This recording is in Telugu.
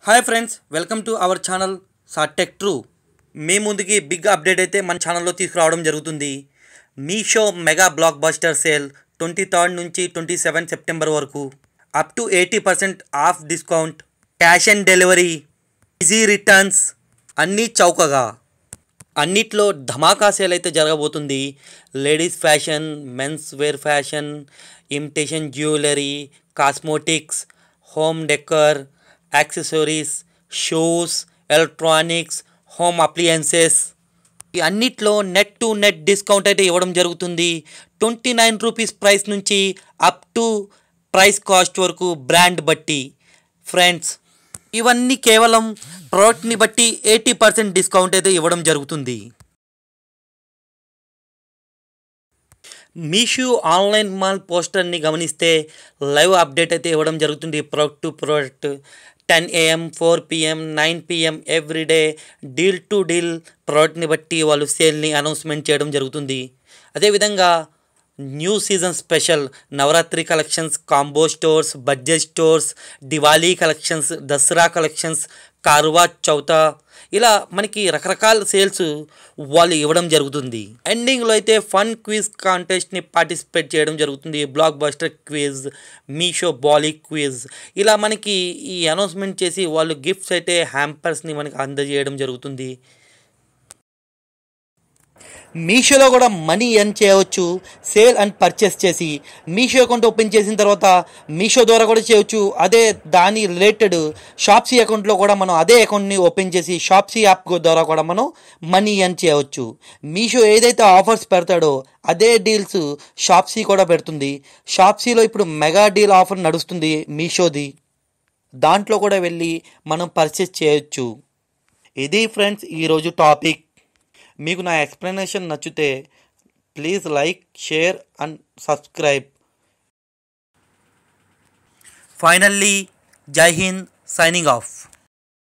hi friends welcome to our channel Satech ట్రూ మీ ముందుకి బిగ్ అప్డేట్ అయితే మన ఛానల్లో తీసుకురావడం జరుగుతుంది Meesho mega blockbuster sale twenty third నుంచి ట్వంటీ సెవెన్ సెప్టెంబర్ వరకు up to eighty percent off discount cash and delivery easy returns అన్నీ చౌకగా అన్నిట్లో ధమాకా సేల్ అయితే జరగబోతుంది ladies fashion men's wear fashion imitation jewellery cosmetics home decor accessories shoes electronics home appliances ఈ అన్నిట్లో నెట్ టు నెట్ డిస్కౌంట్ అయితే ఇవ్వడం జరుగుతుంది ట్వంటీ నైన్ రూపీస్ ప్రైస్ నుంచి అప్ టు ప్రైస్ కాస్ట్ వరకు బ్రాండ్ బట్టి ఫ్రెండ్స్ ఇవన్నీ కేవలం ప్రోడక్ట్ని బట్టి ఎయిటీ పర్సెంట్ డిస్కౌంట్ అయితే ఇవ్వడం జరుగుతుంది మీషో ఆన్లైన్ మాల్ పోస్టర్ని గమనిస్తే లైవ్ అప్డేట్ అయితే ఇవ్వడం జరుగుతుంది product to product ten AM four PM nine PM everyday deal to deal ప్రోడక్ట్ని బట్టి వాళ్ళు సేల్ని అనౌన్స్మెంట్ చేయడం జరుగుతుంది అదేవిధంగా new season special Navratri collections combo stores budget stores Diwali collections Dasara collections Karva Chauth ఇలా మనకి రకరకాల సేల్స్ వాళ్ళు ఇవ్వడం జరుగుతుంది ఎండింగ్లో అయితే ఫన్ క్విజ్ కాంటెస్ట్ని పార్టిసిపేట్ చేయడం జరుగుతుంది blockbuster quiz Meesho Bolly quiz ఇలా మనకి ఈ అనౌన్స్మెంట్ చేసి వాళ్ళు గిఫ్ట్స్ అయితే హ్యాంపర్స్ని మనకి అందజేయడం జరుగుతుంది మీషోలో కూడా మనీ ఎర్న్ చేయవచ్చు సేల్ అండ్ పర్చేస్ చేసి మీషో అకౌంట్ ఓపెన్ చేసిన తర్వాత మీషో ద్వారా కూడా చేయవచ్చు అదే దాని రిలేటెడ్ షాప్సీ అకౌంట్లో కూడా మనం అదే అకౌంట్ని ఓపెన్ చేసి షాప్సీ యాప్ ద్వారా కూడా మనం మనీ ఎర్న్ చేయవచ్చు మీషో ఏదైతే ఆఫర్స్ పెడతాడో అదే డీల్స్ షాప్సీ కూడా పెడుతుంది షాప్సీలో ఇప్పుడు మెగా డీల్ ఆఫర్ నడుస్తుంది మీషోది దాంట్లో కూడా వెళ్ళి మనం పర్చేస్ చేయొచ్చు ఇది ఫ్రెండ్స్ ఈరోజు టాపిక్ మీకు నా ఎక్స్ప్లెనేషన్ నచ్చితే please like share and subscribe finally Jai Hind signing off